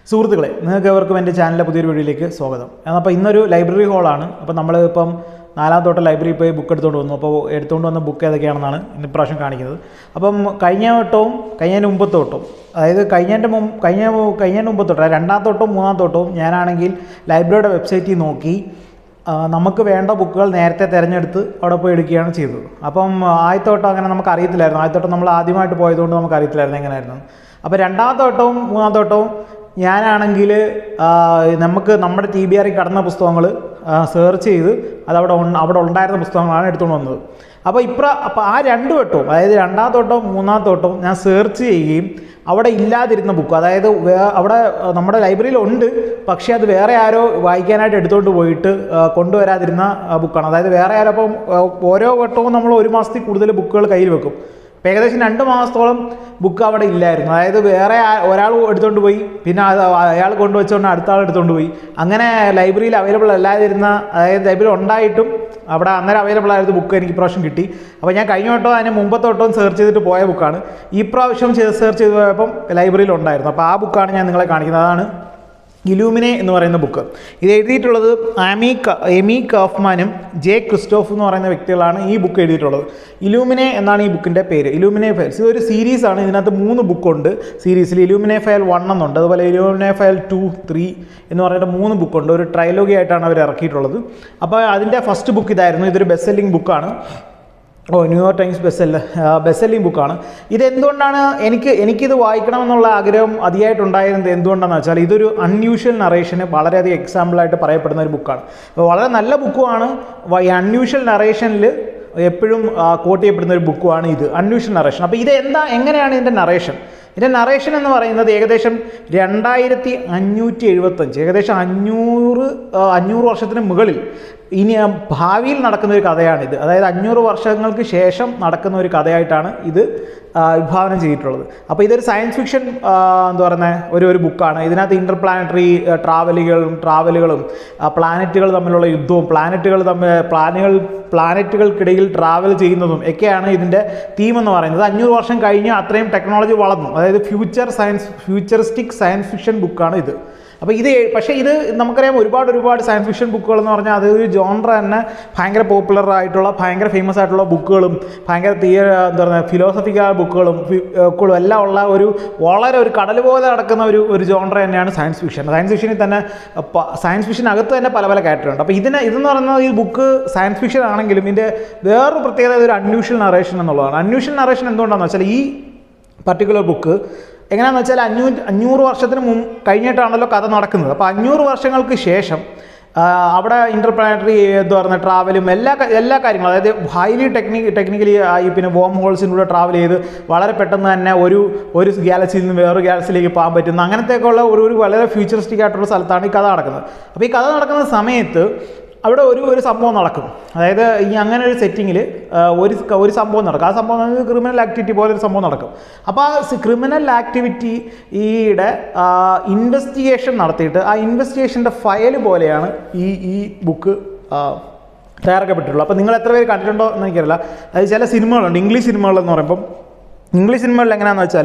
സുഹൃത്തുക്കളെ നിങ്ങൾക്ക് എവർക്കും എൻ്റെ ചാനലിലെ പുതിയൊരു വീഡിയോയിലേക്ക് സ്വാഗതം അപ്പോൾ ഇന്നൊരു ലൈബ്രറി ഹാളാണ് അപ്പോൾ നമ്മൾ ഇപ്പം നാലാം തൊട്ട് ലൈബ്രറിയിൽ പോയി ബുക്ക് എടുത്തുകൊണ്ട് വന്നു അപ്പോൾ എടുത്തുകൊണ്ട് വന്ന ബുക്ക് ഏതൊക്കെയാണെന്നാണ് ഇന്ന് ഇപ്രാവശ്യം കാണിക്കുന്നത് അപ്പം കഴിഞ്ഞ വട്ടവും കഴിഞ്ഞതിൻ്റെ മുമ്പത്തെ തൊട്ടും അതായത് കഴിഞ്ഞതിൻ്റെ മുമ്പ് കഴിഞ്ഞ കഴിഞ്ഞതിൻ്റെ മുമ്പത്തെ തൊട്ട് രണ്ടാം തൊട്ടും മൂന്നാം തൊട്ടും ഞാനാണെങ്കിൽ ലൈബ്രറിയുടെ വെബ്സൈറ്റിൽ നോക്കി ആ, നമുക്ക് വേണ്ട ബുക്കുകൾ നേരത്തെ തിരഞ്ഞെടുത്ത് അവിടെ പോയി എടുക്കുകയാണ് ചെയ്തത് അപ്പം ആദ്യത്തോട്ടം അങ്ങനെ നമുക്ക് അറിയത്തില്ലായിരുന്നു ആദ്യത്തോട്ടം നമ്മൾ ആദ്യമായിട്ട് പോയതുകൊണ്ട് നമുക്ക് അറിയത്തില്ലായിരുന്നു എങ്ങനെയായിരുന്നു അപ്പോൾ രണ്ടാമത്തെ വട്ടവും മൂന്നാമത്തെ വട്ടവും ഞാനാണെങ്കിൽ നമുക്ക് നമ്മുടെ ടി ബി ആറിൽ കടന്ന പുസ്തകങ്ങൾ സെർച്ച് ചെയ്ത് അതവിടെ ഉൺ- അവിടെ ഉണ്ടായിരുന്ന പുസ്തകങ്ങളാണ് എടുത്തുകൊണ്ട് വന്നത് അപ്പോൾ ഇപ്ര അപ്പോൾ ആ രണ്ട് വട്ടവും അതായത് രണ്ടാമത്തെ വട്ടവും മൂന്നാമത്തെ വട്ടവും ഞാൻ സെർച്ച് ചെയ്യുകയും അവിടെ ഇല്ലാതിരുന്ന ബുക്ക് അതായത് വേ അവിടെ ആ, നമ്മുടെ ലൈബ്രറിയിൽ ഉണ്ട് പക്ഷേ അത് വേറെ ആരോ വായിക്കാനായിട്ട് എടുത്തുകൊണ്ട് പോയിട്ട് ആ, കൊണ്ടുവരാതിരുന്ന ആ, ബുക്കാണ് അതായത് വേറെ ആരോ അപ്പം ആ, ഓരോ വട്ടവും നമ്മൾ ഒരു മാസത്തിൽ കൂടുതൽ ബുക്കുകൾ കയ്യിൽ വെക്കും അപ്പോൾ ഏകദേശം രണ്ട് മാസത്തോളം ബുക്ക് അവിടെ ഇല്ലായിരുന്നു അതായത് വേറെ ആ- ഒരാൾ എടുത്തുകൊണ്ട് പോയി പിന്നെ അത് അയാൾ കൊണ്ടുവച്ചുകൊണ്ട് അടുത്ത ആൾ എടുത്തുകൊണ്ട് പോയി അങ്ങനെ ലൈബ്രറിയിൽ അവൈലബിൾ അല്ലാതിരുന്ന അതായത് ലൈബ്രറി ഉണ്ടായിട്ടും അവിടെ അന്നേരം അവൈലബിൾ ആയിരുന്ന ബുക്ക് എനിക്ക് ഇപ്രാവശ്യം കിട്ടി അപ്പോൾ ഞാൻ കഴിഞ്ഞ വട്ടം അതിന് മുമ്പത്തെ വട്ടവും സെർച്ച് ചെയ്തിട്ട് പോയ ബുക്കാണ് ഈ പ്രാവശ്യം സെർച്ച് ചെയ്ത് പോയപ്പം ലൈബ്രറിയിൽ ഉണ്ടായിരുന്നു അപ്പോൾ ആ ബുക്കാണ് ഞാൻ നിങ്ങളെ കാണിക്കുന്നത് അതാണ് ഇലൂമിനെ എന്ന് പറയുന്ന ബുക്ക് ഇത് എഴുതിയിട്ടുള്ളത് ആമി ക എമി കാഫ്മാനും ജെ ക്രിസ്റ്റോഫ് എന്ന് പറയുന്ന വ്യക്തികളാണ് ഈ ബുക്ക് എഴുതിയിട്ടുള്ളത് ഇലൂമിനെ എന്നാണ് ഈ ബുക്കിൻ്റെ പേര് ഇലൂമിനെ ഫയൽസ് ഇതൊരു സീരീസാണ് ഇതിനകത്ത് മൂന്ന് ബുക്കുണ്ട് സീരീസിൽ ഇലൂമിനെ ഫയൽ വൺ എന്നുണ്ട് അതുപോലെ ഇലൂമിനെ ഫയൽ ടു ത്രീ എന്ന് പറഞ്ഞിട്ട് മൂന്ന് ബുക്കുണ്ട് ഒരു ട്രൈലോഗി ആയിട്ടാണ് അവർ ഇറക്കിയിട്ടുള്ളത് അപ്പോൾ അതിൻ്റെ ഫസ്റ്റ് ബുക്ക് ഇതായിരുന്നു ഇതൊരു ബെസ്റ്റ് സെല്ലിംഗ് ബുക്കാണ് ഓ New York Times best best selling ബുക്കാണ് ഇത് എന്തുകൊണ്ടാണ് എനിക്ക് എനിക്കിത് വായിക്കണമെന്നുള്ള ആഗ്രഹം അതിയായിട്ടുണ്ടായിരുന്നത് എന്തുകൊണ്ടാണെന്ന് വെച്ചാൽ ഇതൊരു അൺയൂഷ്വൽ നറേഷന് വളരെയധികം എക്സാമ്പിളായിട്ട് പറയപ്പെടുന്ന ഒരു ബുക്കാണ് അപ്പോൾ വളരെ നല്ല ബുക്കുമാണ് ഈ അൺയൂഷ്വൽ നറേഷനിൽ എപ്പോഴും കോട്ട് ചെയ്യപ്പെടുന്ന ഒരു ബുക്കുമാണ് ഇത് അൺയൂഷ്വൽ നറേഷൻ അപ്പോൾ ഇത് എന്താ എങ്ങനെയാണ് ഇതിൻ്റെ നറേഷൻ ഇതിൻ്റെ നറേഷൻ എന്ന് പറയുന്നത് ഏകദേശം രണ്ടായിരത്തി അഞ്ഞൂറ്റി എഴുപത്തഞ്ച് ഏകദേശം അഞ്ഞൂറ് ആ, അഞ്ഞൂറ് വർഷത്തിന് മുകളിൽ ഇനി ആ, ഭാവിയിൽ നടക്കുന്ന ഒരു കഥയാണിത് അതായത് അഞ്ഞൂറ് വർഷങ്ങൾക്ക് ശേഷം നടക്കുന്ന ഒരു കഥയായിട്ടാണ് ഇത് ആ, വിഭാവനം ചെയ്തിട്ടുള്ളത് അപ്പോൾ ഇതൊരു സയൻസ് ഫിക്ഷൻ ആ, എന്താ പറയുന്നത് ഒരു ഒരു ബുക്കാണ് ഇതിനകത്ത് ഇൻ്റർ പ്ലാനറ്ററി ട്രാവലുകളും ട്രാവലുകളും പ്ലാനറ്റുകൾ തമ്മിലുള്ള യുദ്ധവും പ്ലാനറ്റുകൾ തമ്മിൽ പ്ലാനുകൾ പ്ലാനറ്റുകൾക്കിടയിൽ ട്രാവൽ ചെയ്യുന്നതും ഒക്കെയാണ് ഇതിൻ്റെ തീം എന്ന് പറയുന്നത് അഞ്ഞൂറ് വർഷം കഴിഞ്ഞ് അത്രയും ടെക്നോളജി വളർന്നു അതായത് future science futuristic science fiction ബുക്കാണ് ഇത് അപ്പോൾ ഇത് പക്ഷേ ഇത് നമുക്കറിയാം ഒരുപാട് ഒരുപാട് സയൻസ് ഫിക്ഷൻ ബുക്കുകൾ എന്ന് പറഞ്ഞാൽ അത് ഒരു ജോൺറ തന്നെ ഭയങ്കര പോപ്പുലർ ആയിട്ടുള്ള ഭയങ്കര ഫേമസ് ആയിട്ടുള്ള ബുക്കുകളും ഭയങ്കര തിയ എന്താ പറയുക ഫിലോസഫിക്കൽ ബുക്കുകളും ബുക്കുകളും എല്ലാം ഉള്ള ഒരു വളരെ ഒരു കടൽ പോലെ നടക്കുന്ന ഒരു ഒരു ജോൺറ തന്നെയാണ് സയൻസ് ഫിക്ഷൻ സയൻസ് ഫിക്ഷനിൽ തന്നെ പ- സയൻസ് ഫിക്ഷനകത്ത് തന്നെ പല പല കാറ്റഗറി അപ്പോൾ ഇതിന് ഇതെന്ന് പറയുന്നത് ഈ ബുക്ക് സയൻസ് ഫിക്ഷൻ ആണെങ്കിലും ഇതിൻ്റെ വേറൊരു പ്രത്യേകത ഒരു അൺയൂഷ്വൽ നറേഷൻ എന്നുള്ളതാണ് അൺയൂഷ്വൽ നറേഷൻ എന്തുകൊണ്ടാണെന്ന് വെച്ചാൽ ഈ പർട്ടിക്കുലർ ബുക്ക് എങ്ങനെയാണെന്ന് വെച്ചാൽ അഞ്ഞൂറ് അഞ്ഞൂറ് വർഷത്തിന് മുമ്പ് കഴിഞ്ഞിട്ടാണല്ലോ കഥ നടക്കുന്നത് അപ്പോൾ അഞ്ഞൂറ് വർഷങ്ങൾക്ക് ശേഷം ആ, അവിടെ ഇൻ്റർപ്ലാനറ്ററി എന്താ പറയുക ട്രാവലും എല്ലാ ക- എല്ലാ കാര്യങ്ങളും അതായത് ഹൈലി ടെക്നിക് ടെക്നിക്കലി ഈ പിന്നെ വോം ഹോൾസിലൂടെ ട്രാവൽ ചെയ്ത് വളരെ പെട്ടെന്ന് തന്നെ ഒരു ഒരു ഗാലക്സിയിൽ നിന്ന് വേറൊരു ഗാലക്സിയിലേക്ക് പോകാൻ പറ്റുന്ന അങ്ങനത്തെയൊക്കെയുള്ള ഒരു ഒരു വളരെ ഫ്യൂച്ചറിസ്റ്റിക് ആയിട്ടുള്ള സ്ഥലത്താണ് ഈ കഥ നടക്കുന്നത് അപ്പോൾ ഈ കഥ നടക്കുന്ന സമയത്ത് അവിടെ ഒരു ഒരു സംഭവം നടക്കും അതായത് ഈ അങ്ങനെ ഒരു സെറ്റിങ്ങിൽ ഒരു ക- ഒരു സംഭവം നടക്കും ആ സംഭവം എന്ന് പറഞ്ഞാൽ ക്രിമിനൽ ആക്ടിവിറ്റി പോലെ ഒരു സംഭവം നടക്കും അപ്പോൾ ആ ക്രിമിനൽ ആക്ടിവിറ്റിയുടെ ഇൻവെസ്റ്റിഗേഷൻ നടത്തിയിട്ട് ആ ഇൻവെസ്റ്റിഗേഷൻ്റെ ഫയൽ പോലെയാണ് ഈ ഈ ബുക്ക് തയ്യാറാക്കപ്പെട്ടിട്ടുള്ളത് അപ്പോൾ നിങ്ങൾ എത്ര പേര് കണ്ടിട്ടുണ്ടോ എന്ന് എനിക്കറിയില്ല അത് ചില സിനിമകളുണ്ട് ഇംഗ്ലീഷ് സിനിമകളെന്ന് പറയുമ്പം ഇംഗ്ലീഷ് സിനിമകളിൽ എങ്ങനെയാണെന്ന് വെച്ചാൽ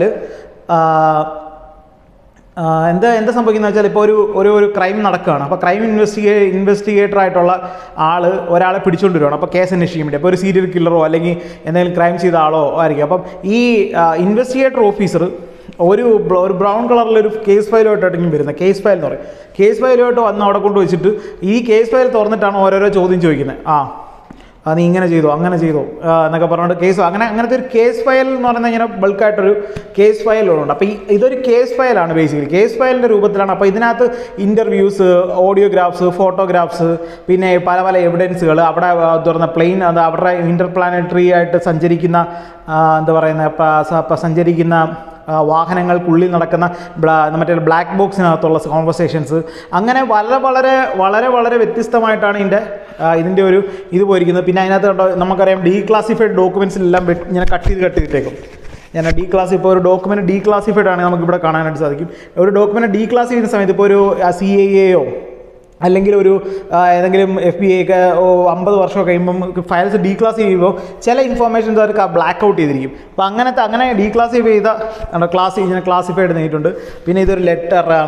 ആ, എന്താ എന്താ സംഭവിക്കുന്നത് വെച്ചാൽ ഇപ്പോൾ ഒരു ഒരു ഒരു ക്രൈം നടക്കുകയാണ് അപ്പോൾ ക്രൈം ഇൻവെസ്റ്റിഗേ ഇൻവെസ്റ്റിഗേറ്റർ ആയിട്ടുള്ള ആൾ ഒരാളെ പിടിച്ചുകൊണ്ട് വരുവാണ് അപ്പോൾ കേസ് അന്വേഷിക്കാൻ വേണ്ടി അപ്പോൾ ഒരു സീരിയൽ കില്ലറോ അല്ലെങ്കിൽ എന്തെങ്കിലും ക്രൈം ചെയ്ത ആളോ ആയിരിക്കും അപ്പം ഈ ഇൻവെസ്റ്റിഗേറ്റർ ഓഫീസർ ഒരു ബ്ര- ഒരു ബ്രൗൺ കളറിലൊരു കേസ് ഫയലുമായിട്ടായിരിക്കും വരുന്നത് കേസ് ഫയൽ എന്ന് പറയും കേസ് ഫയലുമായിട്ട് വന്ന് അവിടെ കൊണ്ട് വെച്ചിട്ട് ഈ കേസ് ഫയൽ തുറന്നിട്ടാണ് ഓരോരോ ചോദ്യം ചോദിക്കുന്നത് ആ ആ നീ ഇങ്ങനെ ചെയ്തോ അങ്ങനെ ചെയ്തോ ആ, എന്നൊക്കെ പറഞ്ഞുകൊണ്ട് കേസ് അങ്ങനെ അങ്ങനത്തെ ഒരു കേസ് ഫയൽ എന്ന് പറയുന്നത് ഇങ്ങനെ ബൾക്കായിട്ടൊരു കേസ് ഫയൽ ഉണ്ട് അപ്പോൾ ഈ ഇതൊരു കേസ് ഫയലാണ് ബേസിക്കലി കേസ് ഫയലിൻ്റെ രൂപത്തിലാണ് അപ്പോൾ ഇതിനകത്ത് ഇൻ്റർവ്യൂസ് ഓഡിയോഗ്രാഫ്സ് ഫോട്ടോഗ്രാഫ്സ് പിന്നെ പല പല എവിഡൻസുകൾ അവിടെ ആ, എന്താ പറയുക പ്ലെയിൻ അത് അവരുടെ ഇൻ്റർ പ്ലാനറ്ററി ആയിട്ട് സഞ്ചരിക്കുന്ന ആ, എന്താ പറയുന്ന പ- സ- പ- സഞ്ചരിക്കുന്ന ആ, വാഹനങ്ങൾക്കുള്ളിൽ നടക്കുന്ന ബ്ലാ മറ്റേ ബ്ലാക്ക് ബോക്സിനകത്തുള്ള കോൺവെർസേഷൻസ് അങ്ങനെ വളരെ വളരെ വളരെ വളരെ വ്യത്യസ്തമായിട്ടാണ് ഇതിൻ്റെ ആ, ഇതിൻ്റെ ഒരു ഇത് പോയിരിക്കുന്നത് പിന്നെ അതിനകത്ത് കണ്ടോ നമുക്കറിയാം ഡീ ക്ലാസിഫൈഡ് ഡോക്യുമെൻസിലെല്ലാം വെട്ടി- ഇങ്ങനെ കട്ട് ചെയ്ത് കട്ട് ചെയ്തിട്ടേക്കും ഞാൻ ഡീ ക്ലാസ് ഇപ്പോൾ ഒരു ഡോക്യുമെൻറ്റ് ഡീ ക്ലാസിഫൈഡ് ആണെങ്കിൽ നമുക്ക് ഇവിടെ കാണാനായിട്ട് സാധിക്കും ഒരു ഡോക്യുമെൻറ്റ് ഡീ ക്ലാസ് ചെയ്യുന്ന സമയത്ത് ഇപ്പോൾ ഒരു സി ഐ എയോ അല്ലെങ്കിൽ ഒരു ആ, ഏതെങ്കിലും എഫ് ബി ഐ ഒക്കെ അമ്പത് വർഷം കഴിയുമ്പം ഫയൽസ് ഡീക്ലാസ് ചെയ്യുമ്പോൾ ചില ഇൻഫോർമേഷൻസ് അവർക്ക് ബ്ലാക്ക് ഔട്ട് ചെയ്തിരിക്കും അപ്പോൾ അങ്ങനത്തെ അങ്ങനെ ഡീക്ലാസിഫൈ ചെയ്ത ക്ലാസ് ഇങ്ങനെ ക്ലാസിഫൈഡ് നേരിട്ടുണ്ട് പിന്നെ ഇതൊരു ലെറ്റർ ആണ്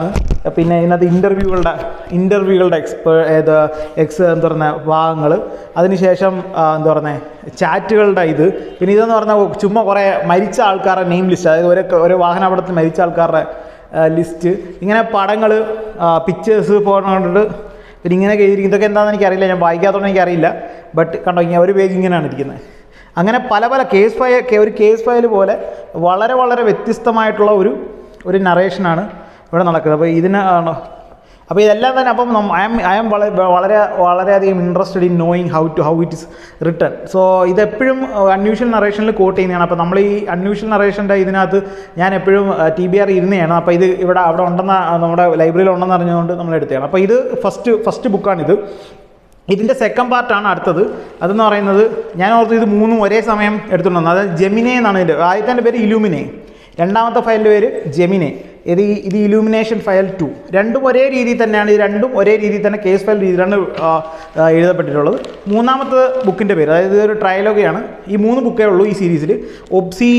പിന്നെ ഇതിനകത്ത് ഇൻ്റർവ്യൂകളുടെ ഇൻ്റർവ്യൂകളുടെ എക്സ്പേ ഏത് എക്സ് എന്താ പറയുക ഭാഗങ്ങൾ അതിനുശേഷം ആ, എന്താ പറയുന്നത് ചാറ്റുകളുടെ ഇത് പിന്നെ ഇതെന്ന് പറഞ്ഞാൽ ചുമ്മാ കുറേ മരിച്ച ആൾക്കാരുടെ നെയിം ലിസ്റ്റ് അതായത് ഒരു ഒരു വാഹനാപകടത്തിൽ മരിച്ച ആൾക്കാരുടെ ലിസ്റ്റ് ഇങ്ങനെ പടങ്ങൾ പിക്ചേഴ്സ് ഫോട്ടോ കണ്ടിട്ട് പിന്നെ ഇങ്ങനെയൊക്കെ എഴുതിയിരിക്കും ഇതൊക്കെ എന്താണെന്ന് എനിക്കറിയില്ല ഞാൻ വായിക്കാത്തതുകൊണ്ട് എനിക്കറിയില്ല ബട്ട് കണ്ടോ ഇങ്ങനെ ഒരു പേജ് ഇങ്ങനെയാണ് ഇരിക്കുന്നത് അങ്ങനെ പല പല കേസ് ഫയൽ ഒരു കേസ് ഫയൽ പോലെ വളരെ വളരെ വ്യത്യസ്തമായിട്ടുള്ള ഒരു ഒരു നറേഷനാണ് ഇവിടെ നടക്കുന്നത് അപ്പോൾ ഇതിന് ആണ് അപ്പോൾ ഇതെല്ലാം തന്നെ അപ്പം ഐ എം ഐ എം വളരെ വളരെ വളരെയധികം interested in knowing how to how it is written so ഇതെപ്പോഴും അൺയൂഷ്വൽ നറേഷനിൽ കോട്ട് ചെയ്യുന്നതാണ് അപ്പോൾ നമ്മൾ ഈ അൺയൂഷ്വൽ നറേഷൻ്റെ ഇതിനകത്ത് ഞാൻ എപ്പോഴും ടി ബി ആർ ഇരുന്നതാണ് അപ്പോൾ ഇത് ഇവിടെ അവിടെ ഉണ്ടെന്ന് നമ്മുടെ ലൈബ്രറിയിൽ ഉണ്ടെന്ന് അറിഞ്ഞുകൊണ്ട് നമ്മൾ എടുത്തതാണ് അപ്പോൾ ഇത് ഫസ്റ്റ് ഫസ്റ്റ് ബുക്കാണിത് ഇതിൻ്റെ സെക്കൻഡ് പാർട്ടാണ് അടുത്തത് അതെന്ന് പറയുന്നത് ഞാൻ ഓർത്ത് ഇത് മൂന്നും ഒരേ സമയം എടുത്തുകൊണ്ട് വന്നത് അതായത് ജെമിനെ എന്നാണ് ഇതിൻ്റെ ആദ്യത്തെ പേര് ഇലൂമിനെ രണ്ടാമത്തെ ഫയലിൻ്റെ പേര് ജെമിനെ ഇത് ഈ- ഇത് ഇലൂമിനേഷൻ ഫയൽ ടു രണ്ടും ഒരേ രീതിയിൽ തന്നെയാണ് ഇത് രണ്ടും ഒരേ രീതിയിൽ തന്നെ കേസ് ഫയൽ രീതിയിലാണ് ആ, ആ, എഴുതപ്പെട്ടിട്ടുള്ളത് മൂന്നാമത്തെ ബുക്കിൻ്റെ പേര് അതായത് ഇതൊരു ട്രയലോഗയാണ് ഈ മൂന്ന് ബുക്കേ ഉള്ളൂ ഈ സീരീസിൽ ഒബ്സി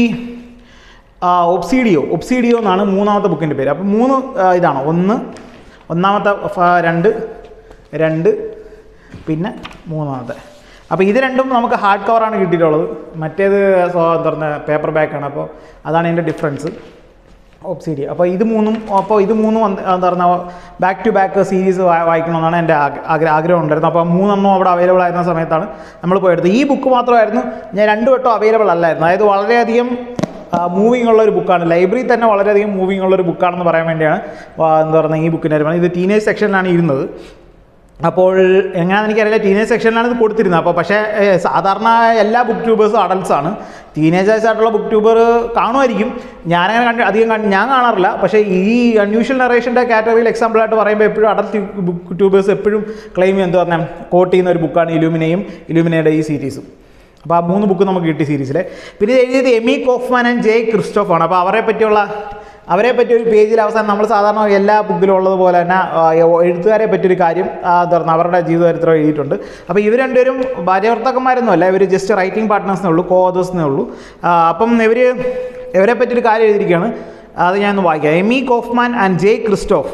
ആ, ഒബ്സീഡിയോ ഒബ്സീഡിയോ എന്നാണ് മൂന്നാമത്തെ ബുക്കിൻ്റെ പേര് അപ്പോൾ മൂന്ന് ആ, ഇതാണ് ഒന്ന് ഒന്നാമത്തെ ഫ- രണ്ട് രണ്ട് പിന്നെ മൂന്നാമത്തെ അപ്പോൾ ഇത് രണ്ടും നമുക്ക് ഹാർഡ് കവറാണ് കിട്ടിയിട്ടുള്ളത് മറ്റേത് സോ എന്താ പറയുക പേപ്പർ ബാക്കാണ് അപ്പോൾ അതാണ് ഇതിൻ്റെ ഡിഫറൻസ് ഒബ്സീഡിയ അപ്പോൾ ഇത് മൂന്നും അപ്പോൾ ഇത് മൂന്നും എന്ത് എന്താ പറയുക ബാക്ക് ടു ബാക്ക് സീരീസ് വായിക്കണമെന്നാണ് എൻ്റെ ആഗ്ര- ആഗ്ര- ആഗ്രഹം ഉണ്ടായിരുന്നത് അപ്പോൾ മൂന്നെണ്ണം അവിടെ അവൈലബിൾ ആയിരുന്ന സമയത്താണ് നമ്മൾ പോയെടുത്തത് ഈ ബുക്ക് മാത്രമായിരുന്നു ഞാൻ രണ്ട് വട്ടം അവൈലബിൾ അല്ലായിരുന്നു അതായത് വളരെയധികം മൂവിങ് ഉള്ള ഒരു ബുക്കാണ് ലൈബ്രറി തന്നെ വളരെയധികം മൂവിങ് ഉള്ള ഒരു ബുക്കാണെന്ന് പറയാൻ വേണ്ടിയാണ് ആ, എന്താ പറയുക ഈ ബുക്കിൻ്റെ കാര്യം ഇത് ടീനേജ് സെക്ഷനിലാണ് ഇരുന്നത് അപ്പോൾ എങ്ങനെയാണെന്ന് എനിക്കറിയില്ല ടീനേജ് സെക്ഷനിലാണ് ഇത് കൊടുത്തിരുന്നത് അപ്പോൾ പക്ഷേ ഏ, സാധാരണ എല്ലാ ബുക്ക് ട്യൂബേഴ്സും അഡൽട്സ് ആണ് ടീനേജേഴ്സ് ആയിട്ടുള്ള ബുക്ക് ട്യൂബർ കാണുമായിരിക്കും ഞാനങ്ങനെ കണ്ട് അധികം കണ്ട് ഞാൻ കാണാറില്ല പക്ഷേ ഈ അൺയൂഷ്വൽ നറേഷൻ്റെ കാറ്റഗറിയിൽ എക്സാമ്പിളായിട്ട് പറയുമ്പോൾ എപ്പോഴും അഡൽട്ട് ബുക്ക് ട്യൂബേഴ്സ് എപ്പോഴും ക്ലെയിം ചെയ്യും എന്താ പറഞ്ഞാൽ കോട്ട് ചെയ്യുന്ന ഒരു ബുക്കാണ് ഇലൂമിനയും ഇലൂമിനയുടെ ഈ സീരീസും അപ്പോൾ ആ മൂന്ന് ബുക്ക് നമുക്ക് കിട്ടി സീരീസിലെ പിന്നെ ഇത് എഴുതിയത് Amie Kaufman and Jay Kristoff ആണ് അപ്പോൾ അവരെ പറ്റിയുള്ള അവരെ പറ്റി ഒരു പേജിൽ അവസാനം നമ്മൾ സാധാരണ എല്ലാ ബുക്കിലും ഉള്ളതുപോലെ തന്നെ ആ, എഴുത്തുകാരെ പറ്റിയൊരു കാര്യം ആ, എന്താ പറയുക അവരുടെ ജീവചരിത്രം എഴുതിയിട്ടുണ്ട് അപ്പോൾ ഇവർ രണ്ടുപേരും ഭാര്യവർത്തക്കന്മാരൊന്നും അല്ല ഇവർ ജസ്റ്റ് റൈറ്റിംഗ് പാർട്ട്നേഴ്സിനേ ഉള്ളൂ കോ ഓതേഴ്സിനേ ഉള്ളൂ ആ, അപ്പം ഇവർ ഇവരെ പറ്റിയൊരു കാര്യം എഴുതിയിരിക്കുകയാണ് അത് ഞാനൊന്ന് വായിക്കാം Amie Kaufman and Jay Kristoff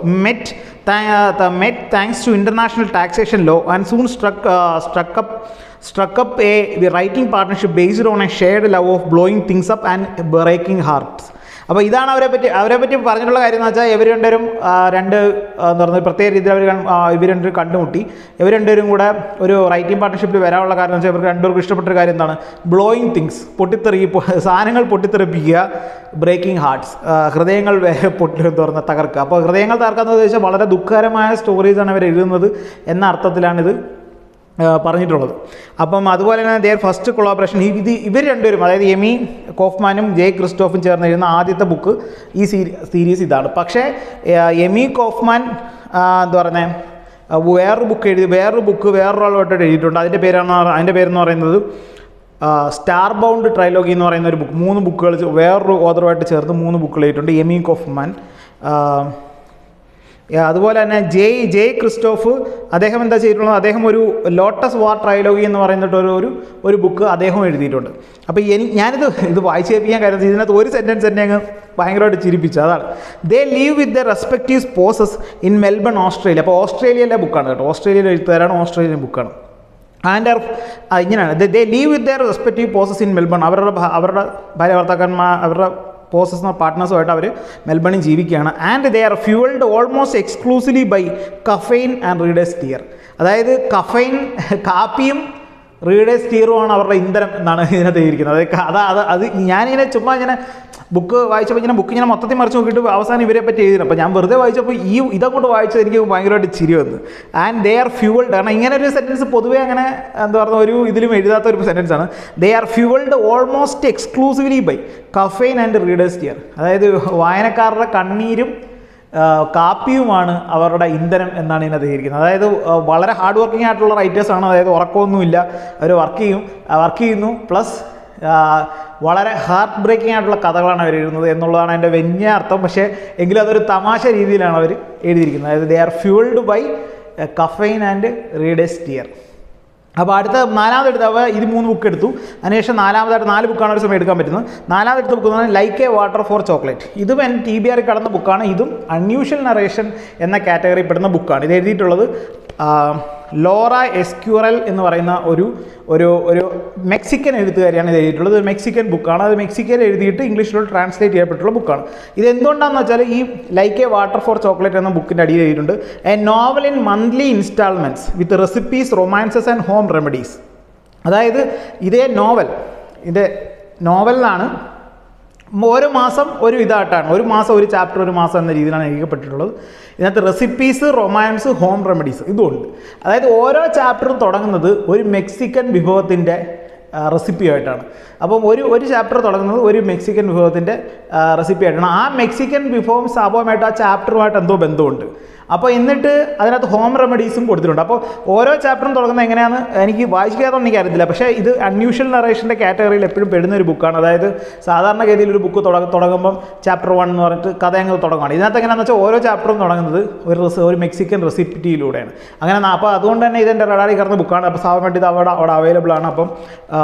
met met thanks to international taxation law and soon struck struck up struck up a the writing partnership based on a shared love of blowing things up and breaking hearts അപ്പോൾ ഇതാണ് അവരെ പറ്റി അവരെ പറ്റി പറഞ്ഞിട്ടുള്ള കാര്യം എന്ന് വെച്ചാൽ ഇവർ രണ്ടുപേരും ആ, രണ്ട് ആ, എന്താ പറയുക പ്രത്യേക രീതിയിൽ അവർ ഇവർ രണ്ടുപേരും കണ്ടുമുട്ടി ഇവർ രണ്ടുപേരും കൂടെ ഒരു റൈറ്റിംഗ് പാർട്ട്ണർഷിപ്പിൽ വരാനുള്ള കാരണം വെച്ചാൽ ഇവർക്ക് രണ്ടുപേർക്കും ഇഷ്ടപ്പെട്ട കാര്യം എന്താണ് ബ്ലോയിങ് തിങ്സ് പൊട്ടിത്തെറി പൊ- സാധനങ്ങൾ പൊട്ടിത്തെറിപ്പിക്കുക ബ്രേക്കിംഗ് ഹാർട്ട്സ് ഹൃദയങ്ങൾ വേ- പൊട്ടി എന്താ പറയുക തകർക്കുക അപ്പോൾ ഹൃദയങ്ങൾ തകർക്കുക എന്ന് ഉദ്ദേശിച്ചാൽ വളരെ ദുഃഖകരമായ സ്റ്റോറീസാണ് അവർ എഴുതുന്നത് എന്ന അർത്ഥത്തിലാണിത് ആ, പറഞ്ഞിട്ടുള്ളത് അപ്പം അതുപോലെ തന്നെ ദെയർ ഫസ്റ്റ് കൊളാബറേഷൻ ഇത് ഇവർ രണ്ടുപേരും അതായത് എമി കോഫ്മാനും ജെ ക്രിസ്റ്റോഫും ചേർന്ന് എഴുതുന്ന ആദ്യത്തെ ബുക്ക് ഈ സീരി സീരീസ് ഇതാണ് പക്ഷേ ആ, എമി കോഫ്മാൻ ആ, എന്താ പറയുന്നത് വേറൊരു ബുക്ക് എഴുതി വേറൊരു ബുക്ക് വേറൊരാളുമായിട്ട് എഴുതിയിട്ടുണ്ട് അതിൻ്റെ പേരാണ് അതിൻ്റെ പേരെന്ന് പറയുന്നത് സ്റ്റാർ ബൗണ്ട് ട്രൈലോഗി എന്ന് പറയുന്ന ഒരു ബുക്ക് മൂന്ന് ബുക്കുകൾ ചേ- വേറൊരു ഓതറുമായിട്ട് ചേർത്ത് മൂന്ന് ബുക്കുകൾ എഴുതിയിട്ടുണ്ട് എമി കോഫ്മാൻ ആ, ഏ, അതുപോലെ തന്നെ ജെയ് ജെയ് ക്രിസ്റ്റോഫ് അദ്ദേഹം എന്താ ചെയ്തിട്ടുള്ളത് അദ്ദേഹം ഒരു ലോട്ടസ് വാർ ട്രൈലോഗി എന്ന് പറയുന്നിട്ട് ഒരു ഒരു ഒരു ബുക്ക് അദ്ദേഹം എഴുതിയിട്ടുണ്ട് അപ്പോൾ എനി ഞാനിത് ഇത് വായിച്ച് കേൾപ്പിക്കാൻ കാര്യം ഇതിനകത്ത് ഒരു സെൻറ്റൻസ് എന്നെ അങ്ങ് ഭയങ്കരമായിട്ട് ചിരിപ്പിച്ചു അതാണ് they live with the respective spouses in Melbourne Australia അപ്പോൾ ഓസ്ട്രേലിയയിലെ ബുക്കാണ് കേട്ടോ ഓസ്ട്രേലിയയിലെ എഴുത്തുകാരാണ് ഓസ്ട്രേലിയൻ ബുക്കാണ് ആൻഡ് ആർ ഇങ്ങനെയാണ് they live with their respective spouses in Melbourne അവരുടെ ഭ- അവരുടെ ഭാര്യ ഭർത്താക്കന്മാർ അവരുടെ പോസസ് പാർട്ട്നേഴ്സുമായിട്ട് അവർ മെൽബണിൽ ജീവിക്കുകയാണ് and they are fuelled almost exclusively by caffeine and readers tear അതായത് കഫൈൻ കാപ്പിയും റീഡേഴ്സ് ടീറുമാണ് അവരുടെ ഇന്ധനം എന്നാണ് ഇതിനകത്ത് എഴുതിയിരിക്കുന്നത് അത് ക- അത് അത് അത് ഞാനിങ്ങനെ ചുമ്മാ ഇങ്ങനെ ബുക്ക് വായിച്ചപ്പോൾ ഇങ്ങനെ ബുക്ക് ഇങ്ങനെ മൊത്തത്തിൽ മറിച്ച് നോക്കിയിട്ട് അവസാനം ഇവരെ പറ്റി എഴുതിയിരുന്നു അപ്പോൾ ഞാൻ വെറുതെ വായിച്ചപ്പോൾ ഈ ഇതങ്ങോട്ട് വായിച്ചത് എനിക്ക് ഭയങ്കരമായിട്ട് ചിരി വന്നു ആൻഡ് ദേ ആർ ഫ്യൂവൽഡ് കാരണം ഇങ്ങനെ ഒരു സെൻറ്റൻസ് പൊതുവേ അങ്ങനെ എന്താ പറയുക ഒരു ഇതിലും എഴുതാത്ത ഒരു സെൻറ്റൻസ് ആണ് they are fuelled almost exclusively by caffeine and readers tear അതായത് വായനക്കാരുടെ കണ്ണീരും ആ, കാപ്പിയുമാണ് അവരുടെ ഇന്ധനം എന്നാണ് ഇതിനകത്ത് എഴുതിയിരിക്കുന്നത് അതായത് ആ, വളരെ ഹാർഡ് വർക്കിംഗ് ആയിട്ടുള്ള റൈറ്റേഴ്സാണ് അതായത് ഉറക്കമൊന്നുമില്ല അവർ വർക്ക് ചെയ്യും വർക്ക് ചെയ്യുന്നു പ്ലസ് വളരെ ഹാർട്ട് ബ്രേക്കിംഗ് ആയിട്ടുള്ള കഥകളാണ് അവർ എഴുതുന്നത് എന്നുള്ളതാണ് എൻ്റെ വലിയ അർത്ഥം പക്ഷേ എങ്കിലും അതൊരു തമാശ രീതിയിലാണ് അവർ എഴുതിയിരിക്കുന്നത് അതായത് they are fuelled by caffeine and readers tear അപ്പോൾ അടുത്ത നാലാമത് എടുത്ത അപ്പോൾ ഇത് മൂന്ന് ബുക്ക് എടുത്തു അതിനുശേഷം നാലാമതായിട്ട് നാല് ബുക്കാണ് ഒരു സമയം എടുക്കാൻ പറ്റുന്നത് നാലാമത് എടുത്ത ബുക്ക് എന്ന് പറഞ്ഞാൽ like a water for chocolate ഇതും എൻ ടി ബി ആറിൽ കടന്ന ബുക്കാണ് ഇതും അൺയൂഷ്വൽ നറേഷൻ എന്ന കാറ്റഗറിയിൽ പെടുന്ന ബുക്കാണ് ഇത് എഴുതിയിട്ടുള്ളത് ആ, ലോറ എസ്ക്യൂറൽ എന്ന് പറയുന്ന ഒരു ഒരു ഒരു മെക്സിക്കൻ എഴുത്തുകാരിയാണ് ഇത് എഴുതിയിട്ടുള്ളത് ഒരു മെക്സിക്കൻ ബുക്കാണ് അത് മെക്സിക്കൻ എഴുതിയിട്ട് ഇംഗ്ലീഷിലോട്ട് ട്രാൻസ്ലേറ്റ് ചെയ്യപ്പെട്ടുള്ള ബുക്കാണ് ഇത് എന്തുകൊണ്ടാണെന്ന് വെച്ചാൽ ഈ like a water for chocolate എന്ന ബുക്കിൻ്റെ അടിയിൽ എഴുതിയിട്ടുണ്ട് a novel in monthly instalments with recipes romances and home remedies അതായത് ഇതേ നോവൽ ഇത് നോവലിലാണ് ഓരോ മാസം ഒരു ഇതായിട്ടാണ് ഒരു മാസം ഒരു ചാപ്റ്റർ ഒരു മാസം എന്ന രീതിയിലാണ് എഴുതപ്പെട്ടിട്ടുള്ളത് ഇതിനകത്ത് റെസിപ്പീസ് റൊമാൻസ് ഹോം റെമഡീസ് ഇതുമുണ്ട് അതായത് ഓരോ ചാപ്റ്ററും തുടങ്ങുന്നത് ഒരു മെക്സിക്കൻ വിഭവത്തിൻ്റെ റെസിപ്പി ആയിട്ടാണ് അപ്പം ഒരു ഒരു ചാപ്റ്റർ തുടങ്ങുന്നത് ഒരു മെക്സിക്കൻ വിഭവത്തിൻ്റെ റെസിപ്പി ആയിട്ടാണ് ആ മെക്സിക്കൻ വിഭവം സ്വാഭാവികമായിട്ട് ആ ചാപ്റ്ററുമായിട്ട് എന്തോ ബന്ധമുണ്ട് അപ്പോൾ എന്നിട്ട് അതിനകത്ത് ഹോം റെമഡീസും കൊടുത്തിട്ടുണ്ട് അപ്പോൾ ഓരോ ചാപ്റ്ററും തുടങ്ങുന്നത് എങ്ങനെയാണ് എനിക്ക് വായിക്കാതെ എനിക്ക് അറിയത്തില്ല പക്ഷേ ഇത് അൺയൂഷ്വൽ നറേഷൻ്റെ കാറ്റഗറിയിൽ എപ്പോഴും പെടുന്ന ഒരു ബുക്കാണ് അതായത് സാധാരണഗതിയിൽ ഒരു ബുക്ക് തുടങ്ങ തുടങ്ങുമ്പം ചാപ്റ്റർ വൺ എന്ന് പറഞ്ഞിട്ട് കഥ അങ്ങ് തുടങ്ങുകയാണ് ഇതിനകത്ത് എങ്ങനെയാണെന്ന് വെച്ചാൽ ഓരോ ചാപ്റ്ററും തുടങ്ങുന്നത് ഒരു റെസി- ഒരു മെക്സിക്കൻ റെസിപ്പിറ്റിയിലൂടെയാണ് അങ്ങനെ ന- അപ്പോൾ അതുകൊണ്ട് തന്നെ ഇതെൻ്റെ റഡാറിൽ കയറുന്ന ബുക്കാണ് അപ്പോൾ സ്വാഭാവികമായിട്ട് ഇത് അവിടെ അവിടെ അവൈലബിൾ ആണ് അപ്പം ആ,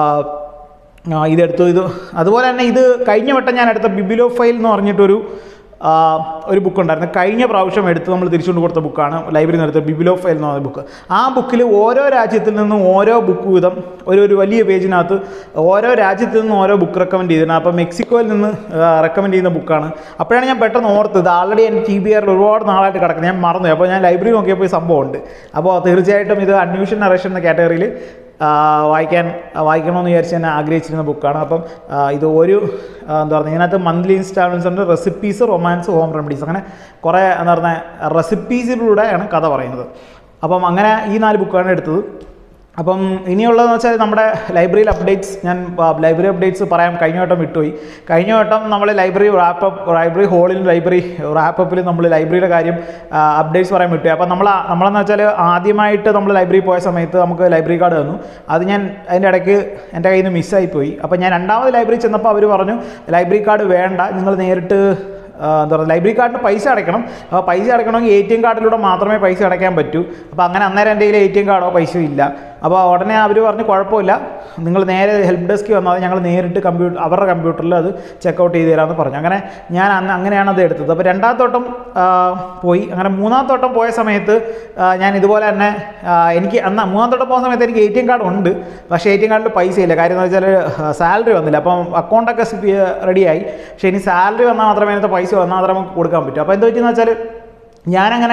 ആ, ഇതെടുത്തു ഇത് അതുപോലെ തന്നെ ഇത് കഴിഞ്ഞ വട്ടം ഞാൻ എടുത്ത ബിബിലോ ഫയൽ എന്ന് പറഞ്ഞിട്ടൊരു ആ, ഒരു ബുക്ക് ഉണ്ടായിരുന്നു കഴിഞ്ഞ പ്രാവശ്യം എടുത്ത് നമ്മൾ തിരിച്ചുകൊണ്ട് കൊടുത്ത ബുക്കാണ് ലൈബ്രറിയിൽ നിന്ന് എടുത്ത ബിബിലോ ഫയൽ എന്ന് പറയുന്ന ബുക്ക് ആ ബുക്കിൽ ഓരോ രാജ്യത്തിൽ നിന്നും ഓരോ ബുക്ക് വീതം ഒരു ഒരു വലിയ പേജിനകത്ത് ഓരോ രാജ്യത്തിൽ നിന്നും ഓരോ ബുക്ക് റെക്കമെൻഡ് ചെയ്തിരുന്നത് അപ്പോൾ മെക്സിക്കോയിൽ നിന്ന് റെക്കമെൻഡ് ചെയ്യുന്ന ബുക്കാണ് അപ്പോഴാണ് ഞാൻ പെട്ടെന്ന് ഓർത്തത് ആൾറെഡി എൻ്റെ ടി ബി ആറിൽ ഒരുപാട് നാളായിട്ട് കിടക്കുന്നത് ഞാൻ മറന്നു അപ്പോൾ ഞാൻ ലൈബ്രറി നോക്കിയപ്പോൾ ഈ സംഭവം ഉണ്ട് അപ്പോൾ തീർച്ചയായിട്ടും ഇത് അൺയൂഷൻ നറേഷൻ എന്ന കാറ്റഗറിയിൽ ആ, വായിക്കാൻ ആ, വായിക്കണമെന്ന് വിചാരിച്ച് ഞാൻ ആഗ്രഹിച്ചിരുന്ന ബുക്കാണ് അപ്പം ആ, ഇത് ഒരു ആ, എന്താ പറയുക ഇതിനകത്ത് മന്ത്ലി ഇൻസ്റ്റാൾമെൻറ്റ്സ് ഉണ്ട് റെസിപ്പീസ് റൊമാൻസ് ഹോം റെമഡീസ് അങ്ങനെ കുറേ എന്താ പറയുക റെസിപ്പീസിലൂടെയാണ് കഥ പറയുന്നത് അപ്പം അങ്ങനെ ഈ നാല് ബുക്കാണ് എടുത്തത് അപ്പം ഇനിയുള്ളതെന്ന് വെച്ചാൽ നമ്മുടെ ലൈബ്രറിയിൽ അപ്ഡേറ്റ്സ് ഞാൻ ലൈബ്രറി അപ്ഡേറ്റ്സ് പറയാൻ കഴിഞ്ഞ വട്ടം വിട്ടുപോയി കഴിഞ്ഞ വട്ടം നമ്മൾ ലൈബ്രറി റാപ്പപ്പ് ലൈബ്രറി ഹോളിൽ ലൈബ്രറി റാപ്പപ്പിൽ നമ്മൾ ലൈബ്രറിയുടെ കാര്യം അപ്ഡേറ്റ്സ് പറയാൻ വിട്ടുപോയി അപ്പം നമ്മൾ നമ്മളെന്ന് വെച്ചാൽ ആദ്യമായിട്ട് നമ്മൾ ലൈബ്രറി പോയ സമയത്ത് നമുക്ക് ലൈബ്രറി കാർഡ് തന്നു അത് ഞാൻ അതിൻ്റെ ഇടയ്ക്ക് എൻ്റെ കയ്യിൽ നിന്ന് മിസ്സായി പോയി അപ്പോൾ ഞാൻ രണ്ടാമത് ലൈബ്രറി ചെന്നപ്പോൾ അവർ പറഞ്ഞു ലൈബ്രറി കാർഡ് വേണ്ട നിങ്ങൾ നേരിട്ട് ആ, എന്താ പറയുക ലൈബ്രറി കാർഡിന് പൈസ അടയ്ക്കണം അപ്പോൾ പൈസ അടയ്ക്കണമെങ്കിൽ എ ടി എം കാർഡിലൂടെ മാത്രമേ പൈസ അടയ്ക്കാൻ പറ്റൂ അപ്പോൾ അങ്ങനെ അന്നേരം എൻ്റെ കയ്യിൽ എ ടി എം കാർഡോ പൈസയോ ഇല്ല അപ്പോൾ ഉടനെ അവർ പറഞ്ഞു കുഴപ്പമില്ല നിങ്ങൾ നേരെ ഹെൽപ്പ് ഡെസ്കിൽ വന്നാൽ മതി, ഞങ്ങൾ നേരിട്ട് കമ്പ്യൂട്ടർ അവരുടെ കമ്പ്യൂട്ടറിൽ അത് ചെക്കൗട്ട് ചെയ്ത് തരാമെന്ന് പറഞ്ഞു അങ്ങനെ ഞാൻ അന്ന് അങ്ങനെയാണ് അത് എടുത്തത് അപ്പോൾ രണ്ടാമത്തെ വട്ടം ആ, പോയി അങ്ങനെ മൂന്നാമത്തെ വട്ടം പോയ സമയത്ത് ആ, ഞാൻ ഇതുപോലെ തന്നെ ആ, എനിക്ക് അന്ന് മൂന്നാമത്തെ വട്ടം പോകുന്ന സമയത്ത് എനിക്ക് എ ടി എം കാർഡ് ഉണ്ട് പക്ഷേ എ ടി എം കാർഡിൽ പൈസ ഇല്ല കാര്യം എന്ന് വെച്ചാൽ സാലറി വന്നില്ല അപ്പം അക്കൗണ്ടൊക്കെ റെഡിയായി പക്ഷേ ഇനി സാലറി വന്നാൽ മാത്രമേ അതിനകത്ത് പൈസ വന്നാൽ മാത്രമേ നമുക്ക് കൊടുക്കാൻ പറ്റൂ അപ്പോൾ എന്താ പറ്റിയെന്ന് വെച്ചാൽ ഞാനങ്ങനെ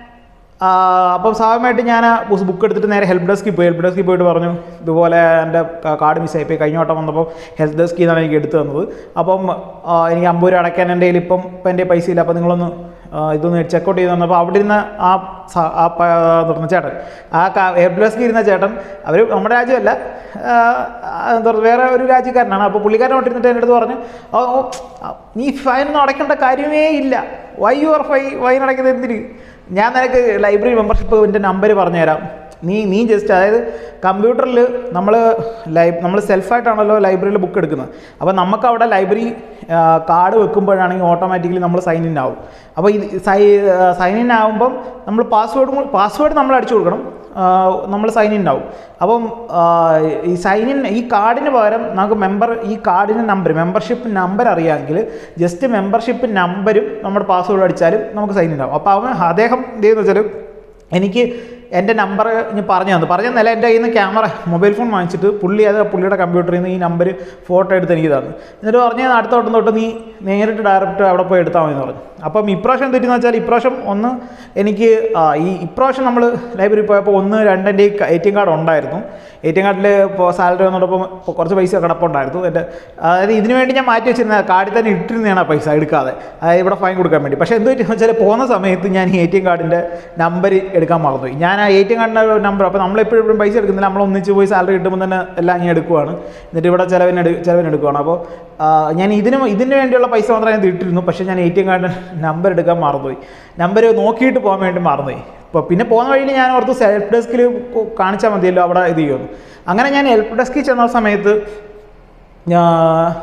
ആ, അപ്പം സ്വാഭാവികമായിട്ട് ഞാൻ ബുക്ക് എടുത്തിട്ട് നേരെ ഹെൽപ്പ് ഡെസ്കിൽ പോയി ഹെൽപ്പ് ഡെസ്കിൽ പോയിട്ട് പറഞ്ഞു ഇതുപോലെ എൻ്റെ കാർഡ് മിസ്സായി പോയി കഴിഞ്ഞ വട്ടം വന്നപ്പോൾ ഹെൽപ്പ് ഡെസ്കിൽ നിന്നാണ് എനിക്ക് എടുത്തു തന്നത് അപ്പം ആ, എനിക്ക് അമ്പത് രൂപ അടയ്ക്കാൻ എൻ്റെ കയ്യിൽ ഇപ്പം ഇപ്പം എൻ്റെ പൈസ ഇല്ല അപ്പോൾ നിങ്ങളൊന്ന് ആ, ഇതൊന്ന് ചെക്കൗട്ട് ചെയ്ത് തന്നപ്പോൾ അവിടെ ഇരുന്ന ആ സ- ആ പ- എന്താ പറയുക ചേട്ടൻ ആ ഹെൽപ്പ് ഡെസ്കിൽ ഇരുന്ന ചേട്ടൻ അവർ നമ്മുടെ രാജ്യമല്ല ആ, എന്താ പറയുക വേറെ ഒരു രാജ്യക്കാരനാണ് അപ്പോൾ പുള്ളിക്കാരൻ കൊണ്ടിരുന്നിട്ട് എൻ്റെ അടുത്ത് പറഞ്ഞു "ഓ, ഓ, നീ ഫൈനൊന്നും അടയ്ക്കേണ്ട കാര്യമേ ഇല്ല വൈ യു ആർ ഫൈ ഫൈൻ അടയ്ക്കുന്നത് എന്തിന് ഞാൻ നിനക്ക് ലൈബ്രറി മെമ്പർഷിപ്പ് എൻ്റെ നമ്പർ പറഞ്ഞുതരാം നീ നീ ജസ്റ്റ് അതായത് കമ്പ്യൂട്ടറിൽ നമ്മൾ ലൈ നമ്മൾ സെൽഫായിട്ടാണല്ലോ ലൈബ്രറിയിൽ ബുക്ക് എടുക്കുന്നത് അപ്പോൾ നമുക്ക് അവിടെ ലൈബ്രറി കാർഡ് വെക്കുമ്പോഴാണെങ്കിൽ ഓട്ടോമാറ്റിക്കലി നമ്മൾ സൈൻ ഇൻ ആവും അപ്പോൾ ഇത് സൈ സൈൻ ഇൻ ആകുമ്പം നമ്മൾ പാസ്വേഡ് പാസ്വേഡ് നമ്മൾ അടിച്ചു കൊടുക്കണം നമ്മൾ സൈൻ ഇൻ ആവും അപ്പം ആ, ഈ സൈൻ ഇൻ ഈ കാർഡിന് പകരം നമുക്ക് മെമ്പർ ഈ കാർഡിന് നമ്പർ മെമ്പർഷിപ്പ് നമ്പർ അറിയാമെങ്കിൽ ജസ്റ്റ് മെമ്പർഷിപ്പ് നമ്പരും നമ്മുടെ പാസ്വേഡ് അടിച്ചാലും നമുക്ക് സൈൻ ഇൻ ആവും അപ്പോൾ അവൻ അദ്ദേഹം എന്ത് ചെയ്യുന്ന വെച്ചാൽ എനിക്ക് എൻ്റെ നമ്പർ ഞാൻ പറഞ്ഞു തന്നു പറഞ്ഞു തന്നല്ല എൻ്റെ കയ്യിൽ നിന്ന് ക്യാമറ മൊബൈൽ ഫോൺ വാങ്ങിച്ചിട്ട് പുള്ളി അത് പുള്ളിയുടെ കമ്പ്യൂട്ടറിൽ നിന്ന് ഈ നമ്പർ ഫോട്ടോ എടുത്ത് എനിക്ക് തന്നു എന്നിട്ട് പറഞ്ഞു "ഞാൻ അടുത്ത വട്ടം തൊട്ട് നീ നേരിട്ട് ഡയറക്റ്റ് അവിടെ പോയി എടുത്താൽ മതി എന്ന് പറഞ്ഞു അപ്പം ഇപ്രാവശ്യം തെറ്റിന്ന് വെച്ചാൽ ഇപ്രാവശ്യം ഒന്ന് എനിക്ക് ആ, ഈ ഇപ്രാവശ്യം നമ്മൾ ലൈബ്രറി പോയപ്പോൾ ഒന്ന് രണ്ടെൻ്റെ എ ടി എം കാർഡ് ഉണ്ടായിരുന്നു എ ടി എം കാർഡിൽ ഇപ്പോൾ സാലറി വന്നപ്പോൾ കുറച്ച് പൈസ കിടപ്പുണ്ടായിരുന്നു എൻ്റെ അതായത് ഇതിന് വേണ്ടി ഞാൻ മാറ്റി വെച്ചിരുന്ന കാർഡിൽ തന്നെ ഇട്ടിരുന്നതാണ് ആ പൈസ എടുക്കാതെ അതായത് ഇവിടെ ഫൈൻ കൊടുക്കാൻ വേണ്ടി പക്ഷേ എന്ത് പറ്റിയെന്ന് വെച്ചാൽ പോകുന്ന സമയത്ത് ഞാൻ ഈ എ ടി എം കാർഡിൻ്റെ നമ്പർ എടുക്കാൻ മറന്നുപോയി ഞാൻ ആ എ ടി എം കാർഡിൻ്റെ നമ്പർ അപ്പോൾ നമ്മളെപ്പോഴും എപ്പോഴും പൈസ എടുക്കുന്നില്ല നമ്മൾ ഒന്നിച്ച് പോയി സാലറി കിട്ടുമ്പോൾ തന്നെ എല്ലാം ഞാൻ എടുക്കുവാണ് എന്നിട്ട് ഇവിടെ ചിലവിന് എടു ചിലവിന് എടുക്കുവാണ് അപ്പോൾ ആ, ഞാൻ ഇതിന് ഇതിന് വേണ്ടിയുള്ള പൈസ മാത്രമേ ഞാൻ ഇട്ടിരുന്നു പക്ഷേ ഞാൻ എ ടി എം കാർഡിൻ്റെ നമ്പർ എടുക്കാൻ മറന്നുപോയി നമ്പർ നോക്കിയിട്ട് പോകാൻ വേണ്ടി മറന്നുപോയി ഇപ്പോൾ പിന്നെ പോകുന്ന വഴിയിൽ ഞാൻ ഓർത്ത് ഹെൽപ്പ് ഡെസ്കിൽ കാണിച്ചാൽ മതിയല്ലോ അവിടെ ഇത് ചെയ്യുമെന്ന് അങ്ങനെ ഞാൻ ഹെൽപ്പ് ഡെസ്കിൽ ചെന്ന സമയത്ത് ഞാ-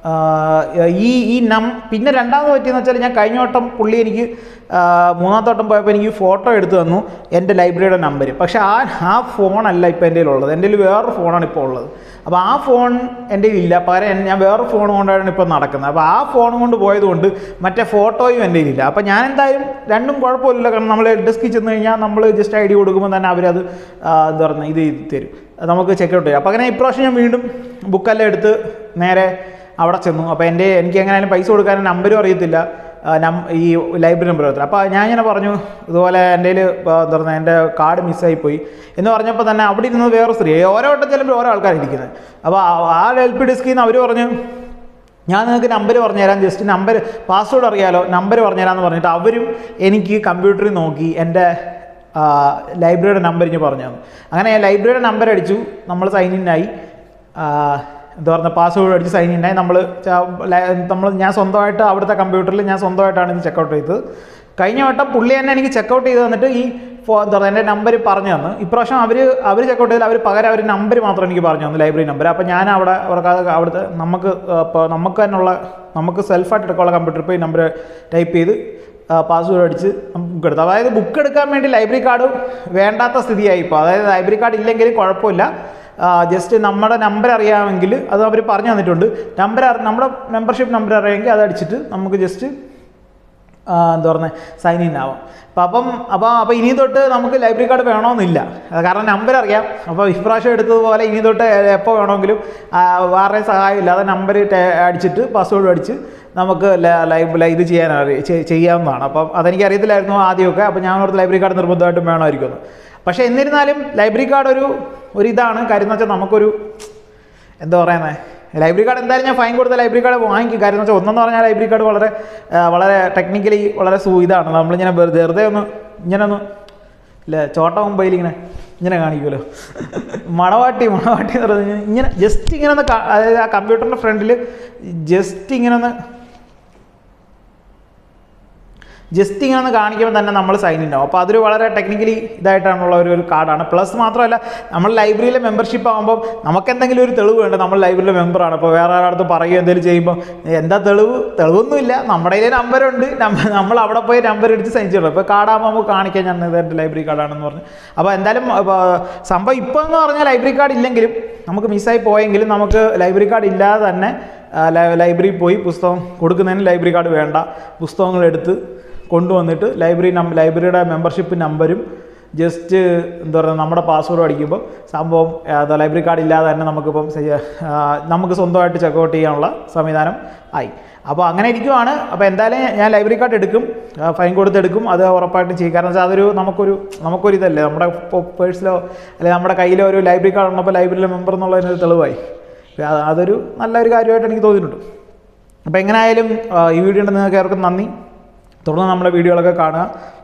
ആ, ഈ ഈ നം പിന്നെ രണ്ടാമത് പറ്റിയെന്ന് വെച്ചാൽ ഞാൻ കഴിഞ്ഞ വട്ടം പുള്ളി എനിക്ക് ആ, മൂന്നാമത്തെ വട്ടം പോയപ്പോൾ എനിക്ക് ഫോട്ടോ എടുത്തു തന്നു എൻ്റെ ലൈബ്രറിയുടെ നമ്പർ പക്ഷേ ആ ആ ഫോണല്ല ഇപ്പോൾ എൻ്റെ ഉള്ളത് എൻ്റെ കയ്യിൽ വേറൊരു ഫോണാണ് ഇപ്പോൾ ഉള്ളത് അപ്പോൾ ആ ഫോൺ എൻ്റെ കയ്യിൽ ഇല്ല പകരം എൻ- ഞാൻ വേറെ ഫോൺ കൊണ്ടാണ് ഇപ്പോൾ നടക്കുന്നത് അപ്പോൾ ആ ഫോൺ കൊണ്ട് പോയതുകൊണ്ട് മറ്റേ ഫോട്ടോയും എൻ്റെ കയ്യിലില്ല അപ്പോൾ ഞാൻ എന്തായാലും രണ്ടും കുഴപ്പമില്ല കാരണം നമ്മൾ ഡെസ്കിൽ ചെന്ന് കഴിഞ്ഞാൽ നമ്മൾ ജസ്റ്റ് ഐ ഡി കൊടുക്കുമ്പോൾ തന്നെ അവരത് ആ, എന്താ പറയുക ഇത് ചെയ്ത് തരും അത് നമുക്ക് ചെക്ക് ഔട്ട് ചെയ്യാം അപ്പോൾ അങ്ങനെ ഇപ്രാവശ്യം ഞാൻ വീണ്ടും ബുക്കെല്ലാം എടുത്ത് നേരെ അവിടെ ചെന്നു അപ്പോൾ എൻ്റെ എനിക്ക് എങ്ങനെയായാലും പൈസ കൊടുക്കാൻ നമ്പരും അറിയത്തില്ല ആ, നം ഈ ലൈബ്രറി നമ്പർ അറിയത്തില്ല അപ്പോൾ ഞാൻ ഇങ്ങനെ പറഞ്ഞു ഇതുപോലെ എൻ്റെ കയ്യിൽ എന്താ പറയുക എൻ്റെ കാർഡ് മിസ്സായിപ്പോയി എന്ന് പറഞ്ഞപ്പോൾ തന്നെ അവിടെ ഇരുന്നത് വേറെ സ്ത്രീ ഓരോ വട്ടം ചെല്ലുമ്പോൾ ഓരോ ആൾക്കാർ ഇരിക്കുന്നത് അപ്പോൾ ആ- ആ എൽ പി ഡിസ്കിൽ നിന്ന് അവർ പറഞ്ഞു ഞാൻ നിങ്ങൾക്ക് നമ്പർ പറഞ്ഞുതരാം ജസ്റ്റ് നമ്പർ പാസ്വേഡ് അറിയാലോ നമ്പർ പറഞ്ഞുതരാമെന്ന് പറഞ്ഞിട്ട് അവരും എനിക്ക് കമ്പ്യൂട്ടറിൽ നോക്കി എൻ്റെ ആ, ലൈബ്രറിയുടെ നമ്പർ ഇനി പറഞ്ഞു തന്നു അങ്ങനെ ഞാൻ ലൈബ്രറിയുടെ നമ്പർ അടിച്ചു നമ്മൾ സൈൻ ഇൻ ആയി ആ, എന്താ പറയുക പാസ്വേഡ് അടിച്ച് സൈൻ ഇൻ ആയി നമ്മൾ നമ്മൾ ഞാൻ സ്വന്തമായിട്ട് അവിടുത്തെ കമ്പ്യൂട്ടറിൽ ഞാൻ സ്വന്തമായിട്ടാണ് ഇത് ചെക്കൗട്ട് ചെയ്തത് കഴിഞ്ഞ വട്ടം പുള്ളി തന്നെ എനിക്ക് ചെക്കൗട്ട് ചെയ്ത് തന്നിട്ട് ഈ ഫോ- എന്താ പറയുക എൻ്റെ നമ്പർ പറഞ്ഞു തന്നു ഇപ്രാവശ്യം അവർ അവർ ചെക്കൗട്ട് ചെയ്താൽ അവർ പകരം അവർ നമ്പർ മാത്രം എനിക്ക് പറഞ്ഞു തന്നു ലൈബ്രറി നമ്പർ അപ്പോൾ ഞാൻ അവിടെ അവർക്ക് അത് അവിടുത്തെ നമുക്ക് ഇപ്പോൾ നമുക്ക് തന്നെയുള്ള നമുക്ക് സെൽഫായിട്ട് എടുക്കാനുള്ള കമ്പ്യൂട്ടറിൽ പോയി നമ്പർ ടൈപ്പ് ചെയ്ത് പാസ്വേഡ് അടിച്ച് ബുക്ക് എടുത്തു അതായത് ബുക്ക് എടുക്കാൻ വേണ്ടി ലൈബ്രറി കാർഡ് വേണ്ടാത്ത സ്ഥിതിയായി ഇപ്പോൾ അതായത് ലൈബ്രറി കാർഡ് ഇല്ലെങ്കിൽ കുഴപ്പമില്ല ജസ്റ്റ് നമ്മുടെ നമ്പർ അറിയാമെങ്കിൽ അത് അവർ പറഞ്ഞു തന്നിട്ടുണ്ട് നമ്പർ നമ്മുടെ മെമ്പർഷിപ്പ് നമ്പർ അറിയാമെങ്കിൽ അത് അടിച്ചിട്ട് നമുക്ക് ജസ്റ്റ് ആ, എന്താ പറയുന്നത് സൈൻ ഇൻ ആവാം അപ്പം അപ്പം അപ്പോൾ അപ്പോൾ ഇനി തൊട്ട് നമുക്ക് ലൈബ്രറി കാർഡ് വേണമെന്നില്ല അത് കാരണം നമ്പർ അറിയാം അപ്പോൾ ഇപ്രാവശ്യം എടുത്തതുപോലെ ഇനി തൊട്ട് എപ്പോൾ വേണമെങ്കിലും ആ, വേറെ സഹായം ഇല്ലാതെ നമ്പർ അടിച്ചിട്ട് പാസ്വേഡ് അടിച്ച് നമുക്ക് ലൈബ് ഇത് ചെയ്യാൻ അറി- ചെ- ചെയ്യാവുന്നതാണ് അപ്പം അതെനിക്ക് അറിയത്തില്ലായിരുന്നു ആദ്യമൊക്കെ അപ്പോൾ ഞാൻ ഓർത്ത് ലൈബ്രറി കാർഡ് നിർബന്ധമായിട്ടും വേണമായിരിക്കുമെന്ന് പക്ഷേ എന്നിരുന്നാലും ലൈബ്രറി കാർഡ് ഒരു ഒരു ഇതാണ് കാര്യം എന്ന് വെച്ചാൽ നമുക്കൊരു എന്താ പറയുന്നത് ലൈബ്രറി കാർഡ് എന്തായാലും ഞാൻ ഫൈൻ കൊടുത്ത ലൈബ്രറി കാർഡ് വാങ്ങിക്കും കാര്യം എന്ന് വെച്ചാൽ ഒന്നെന്ന് പറഞ്ഞാൽ ലൈബ്രറി കാർഡ് വളരെ ആ, വളരെ ടെക്നിക്കലി വളരെ സു ഇതാണ് നമ്മളിങ്ങനെ വെറുതെ വെറുതെ ഒന്ന് ഇങ്ങനെ ഒന്ന് ഇല്ല ചോട്ട മുംബൈയിൽ ഇങ്ങനെ ഇങ്ങനെ കാണിക്കുമല്ലോ മണവാട്ടി മണവാട്ടി എന്ന് പറഞ്ഞാൽ ഇങ്ങനെ ജസ്റ്റ് ഇങ്ങനെ ഒന്ന് കാ- അതായത് ആ കമ്പ്യൂട്ടറിൻ്റെ ഫ്രണ്ടിൽ ജസ്റ്റ് ഇങ്ങനെ ഒന്ന് ജസ്റ്റ് ഇങ്ങനെ ഒന്ന് കാണിക്കുമ്പോൾ തന്നെ നമ്മൾ സൈൻ ഇൻ ആവും അപ്പോൾ അതൊരു വളരെ ടെക്നിക്കലി ഇതായിട്ടാണുള്ള ഒരു ഒരു കാർഡാണ് പ്ലസ് മാത്രമല്ല നമ്മൾ ലൈബ്രറിയിലെ മെമ്പർഷിപ്പ് ആകുമ്പോൾ നമുക്ക് എന്തെങ്കിലും ഒരു തെളിവ് വേണ്ട നമ്മൾ ലൈബ്രറിയിലെ മെമ്പറാണ് അപ്പോൾ വേറെ ഒരാളടുത്ത് പറയുക എന്തെങ്കിലും ചെയ്യുമ്പോൾ എന്താ തെളിവ് തെളിവൊന്നുമില്ല നമ്മുടെ കയ്യിൽ നമ്പറുണ്ട് നമ്മൾ അവിടെ പോയി നമ്പർ എടുത്ത് സൈൻ ചെയ്യണം ഇപ്പോൾ കാർഡാകുമ്പോൾ നമുക്ക് കാണിക്കാൻ ഞാൻ ഇത് എൻ്റെ ലൈബ്രറി കാർഡാണെന്ന് പറഞ്ഞു അപ്പോൾ എന്തായാലും അപ്പോൾ സംഭവം ഇപ്പോൾ എന്ന് പറഞ്ഞാൽ ലൈബ്രറി കാർഡ് ഇല്ലെങ്കിലും നമുക്ക് മിസ്സായി പോയെങ്കിലും നമുക്ക് ലൈബ്രറി കാർഡ് ഇല്ലാതെ തന്നെ ആ, ലൈ- ലൈബ്രറിയിൽ പോയി പുസ്തകം കൊടുക്കുന്നതിന് ലൈബ്രറി കാർഡ് വേണ്ട പുസ്തകങ്ങൾ എടുത്ത് കൊണ്ടുവന്നിട്ട് ലൈബ്രറി നം ലൈബ്രറിയുടെ മെമ്പർഷിപ്പ് നമ്പരും ജസ്റ്റ് എന്താ പറയുക നമ്മുടെ പാസ്വേഡ് അടിക്കുമ്പോൾ സംഭവം അത് ലൈബ്രറി കാർഡ് ഇല്ലാതെ തന്നെ നമുക്കിപ്പം ചെയ്യ- ആ, നമുക്ക് സ്വന്തമായിട്ട് ചെക്കൗട്ട് ചെയ്യാനുള്ള സംവിധാനം ആയി അപ്പോൾ അങ്ങനെ ഇരിക്കുവാണ് അപ്പോൾ എന്തായാലും ഞാൻ ലൈബ്രറി കാർഡ് എടുക്കും ആ, ഫൈൻ കൊടുത്തെടുക്കും അത് ഉറപ്പായിട്ടും ചെയ്യും കാരണം വെച്ചാൽ അതൊരു നമുക്കൊരു നമുക്കൊരു ഇതല്ലേ നമ്മുടെ പേഴ്സിലോ അല്ലെങ്കിൽ നമ്മുടെ കയ്യിലോ ഒരു ലൈബ്രറി കാർഡ് ഉള്ളപ്പോൾ ലൈബ്രറിയിലെ മെമ്പർ എന്നുള്ളതിനൊരു തെളിവായി അപ്പോൾ അത് അതൊരു നല്ലൊരു കാര്യമായിട്ട് എനിക്ക് തോന്നിയിട്ടുണ്ട് അപ്പോൾ എങ്ങനെയായാലും ആ, ഈ വീഡിയോ ഉണ്ട് നിങ്ങൾക്ക് ഏവർക്കും നന്ദി തുടർന്ന് നമ്മുടെ വീഡിയോകളൊക്കെ കാണുക